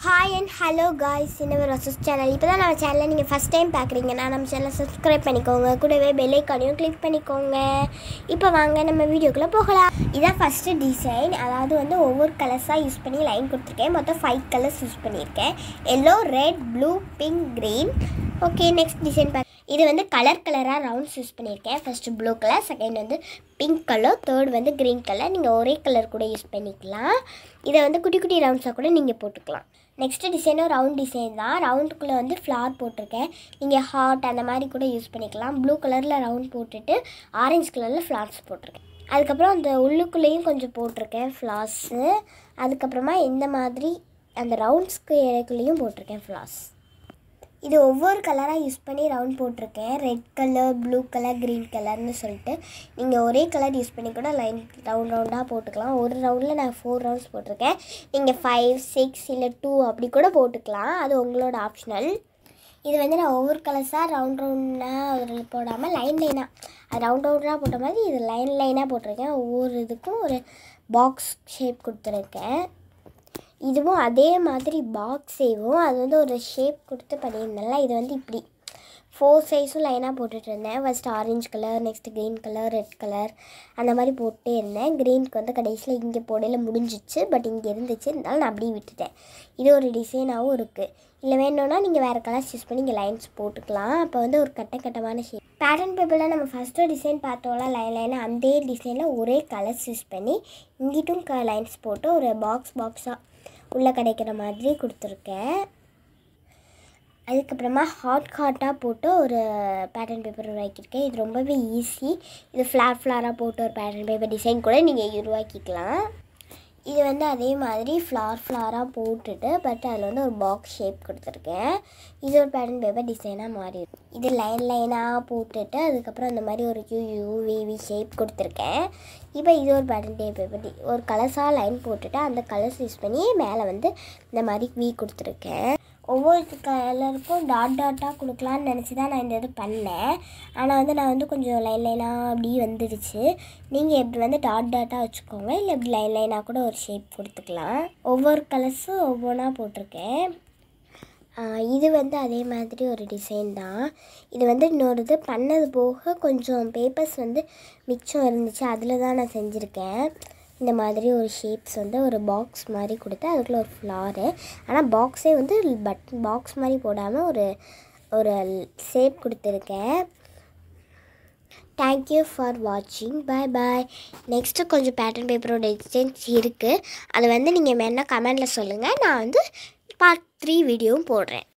hi and hello guys இன்னொரு ரசஸ் channel இப்போ தான் நம்ம சேனலை நீங்கள் ஃபஸ்ட் டைம் பார்க்குறீங்கன்னா நம்ம சேனலை சப்ஸ்கிரைப் பண்ணிக்கோங்க கூடவே பெல் ஐக்கானையும் கிளிக் பண்ணிக்கோங்க இப்போ வாங்க நம்ம வீடியோக்குள்ளே போகலாம் இதான் ஃபஸ்ட்டு டிசைன் அதாவது வந்து ஒவ்வொரு கலர்ஸாக யூஸ் பண்ணி லைன் கொடுத்துருக்கேன் மொத்தம் ஃபைவ் கலர்ஸ் யூஸ் பண்ணியிருக்கேன் yellow red blue pink green okay next design பார்க்க இது வந்து கலர் கலராக ரவுண்ட்ஸ் யூஸ் பண்ணியிருக்கேன் ஃபஸ்ட்டு ப்ளூ கலர் செகண்ட் வந்து பிங்க் கலர் தேர்ட் வந்து க்ரீன் கலர் நீங்கள் ஒரே கலர் கூட யூஸ் பண்ணிக்கலாம் இதை வந்து குட்டி குட்டி ரவுண்ட்ஸாக கூட நீங்கள் போட்டுக்கலாம் நெக்ஸ்ட் டிசைனும் ரவுண்ட் டிசைன் தான் ரவுண்டுக்குள்ளே வந்து ஃப்ளார் போட்டிருக்கேன் நீங்கள் ஹார்ட் அந்த மாதிரி கூட யூஸ் பண்ணிக்கலாம் ப்ளூ கலரில் ரவுண்ட் போட்டுட்டு ஆரஞ்சு கலரில் ஃப்ளார்ஸ் போட்டிருக்கேன் அதுக்கப்புறம் அந்த உள்ளுக்குள்ளேயும் கொஞ்சம் போட்டிருக்கேன் ஃப்ளார்ஸு அதுக்கப்புறமா இந்த மாதிரி அந்த ரவுண்ட்ஸ்க்கு இடைக்குள்ளேயும் போட்டிருக்கேன் ஃப்ளார்ஸ் இது ஒவ்வொரு கலராக யூஸ் பண்ணி ரவுண்ட் போட்டிருக்கேன் red colour blue colour green கலர்னு சொல்லிட்டு நீங்கள் ஒரே கலர் யூஸ் பண்ணி கூட லைன் ரவுண்ட் ரவுண்டாக போட்டுக்கலாம் ஒரு ரவுண்டில் நான் ஃபோர் ரவுண்ட்ஸ் போட்டிருக்கேன் நீங்கள் ஃபைவ் சிக்ஸ் இல்லை டூ அப்படி கூட போட்டுக்கலாம் அது உங்களோட ஆப்ஷனல் இது வந்து நான் ஒவ்வொரு கலர்ஸாக ரவுண்ட் ரவுண்டாக ஒரு போடாமல் லைன் லைனாக அது ரவுண்ட் ரவுண்டாக போட்ட மாதிரி இது லைன் லைனாக போட்டிருக்கேன் ஒவ்வொரு இதுக்கும் ஒரு பாக்ஸ் ஷேப் கொடுத்துருக்கேன் இதுவும் அதே மாதிரி பாக்ஸ் சேவும் அது வந்து ஒரு ஷேப் கொடுத்து பண்ணியிருந்தேன்ல இது வந்து இப்படி ஃபோர் சைஸும் லைனாக போட்டுட்டு இருந்தேன் first orange colour next green colour red colour அந்த மாதிரி போட்டே இருந்தேன் க்ரீனுக்கு வந்து கடைசியில் இங்கே போடையில் முடிஞ்சிச்சு பட் இங்கே இருந்துச்சு இருந்தாலும் நான் அப்படியே விட்டுட்டேன் இது ஒரு டிசைனாகவும் இருக்குது இல்லை வேணும்னா நீங்கள் வேறு கலர்ஸ் யூஸ் பண்ணி இங்கே லைன்ஸ் போட்டுக்கலாம் அப்போ வந்து ஒரு கட்ட கட்டமான ஷேப் பேட்டர்ன் பேப்பரில் நம்ம ஃபஸ்ட்டு டிசைன் பார்த்தோம்ல லைன் லைனாக அந்த டிசைனில் ஒரே கலர்ஸ் யூஸ் பண்ணி இங்கிட்டும் க லைன்ஸ் போட்டு ஒரு பாக்ஸ் பாக்ஸாக உள்ளே கிடைக்கிற மாதிரி கொடுத்துருக்கேன் அதுக்கப்புறமா ஹாட் ஹாட்டாக போட்டு ஒரு பேட்டர்ன் பேப்பர் உருவாக்கியிருக்கேன் இது ரொம்பவே ஈஸி இது ஃப்ளார் ஃப்ளாராக போட்டு ஒரு பேட்டர்ன் பேப்பர் டிசைன் கூட நீங்கள் உருவாக்கிக்கலாம் இது வந்து அதே மாதிரி ஃப்ளார் ஃப்ளாராக போட்டுட்டு பட் அதில் வந்து ஒரு பாக்ஸ் ஷேப் கொடுத்துருக்கேன் இது ஒரு பேட்டர்ன் பேப்பர் டிசைனாக மாறி இருக்கும் இது லைன் லைனாக போட்டுட்டு அதுக்கப்புறம் அந்த மாதிரி ஒரு யூ யூ விவி ஷேப் கொடுத்துருக்கேன் இப்போ இது ஒரு பேட்டர்ன் பேப்பர் டி ஒரு கலர்ஸாக லைன் போட்டுட்டு அந்த கலர்ஸ் யூஸ் பண்ணி மேலே வந்து இந்த மாதிரி வி கொடுத்துருக்கேன் ஒவ்வொரு கலருக்கும் டாட் டாட்டாக கொடுக்கலான்னு நினச்சி தான் நான் இந்த இது பண்ணேன் ஆனால் வந்து நான் வந்து கொஞ்சம் லைன் லைனாக அப்படி வந்துடுச்சு நீங்கள் இப்படி வந்து டாட் டாட்டாக வச்சுக்கோங்க இல்லை இப்படி லைன் லைனாக கூட ஒரு ஷேப் கொடுத்துக்கலாம் ஒவ்வொரு கலர்ஸும் ஒவ்வொன்றா போட்டிருக்கேன் இது வந்து அதே மாதிரி ஒரு டிசைன் தான் இது வந்து இன்னொரு இது பண்ணது போக கொஞ்சம் பேப்பர்ஸ் வந்து மிச்சம் இருந்துச்சு அதில் தான் நான் செஞ்சுருக்கேன் இந்த மாதிரி ஒரு ஷேப்ஸ் வந்து ஒரு பாக்ஸ் மாதிரி கொடுத்து அதுக்குள்ளே ஒரு ஃப்ளாரு ஆனால் பாக்ஸே வந்து பட் பாக்ஸ் மாதிரி போடாமல் ஒரு ஒரு ஷேப் கொடுத்துருக்கேன் தேங்க்யூ ஃபார் வாட்சிங் பாய் பாய் நெக்ஸ்ட்டு கொஞ்சம் பேட்டர்ன் பேப்பரோட டிசைன்ஸ் இருக்குது அதை வந்து நீங்கள் வேணால் கமெண்டில் சொல்லுங்கள் நான் வந்து பார்ட் த்ரீ வீடியோவும் போடுறேன்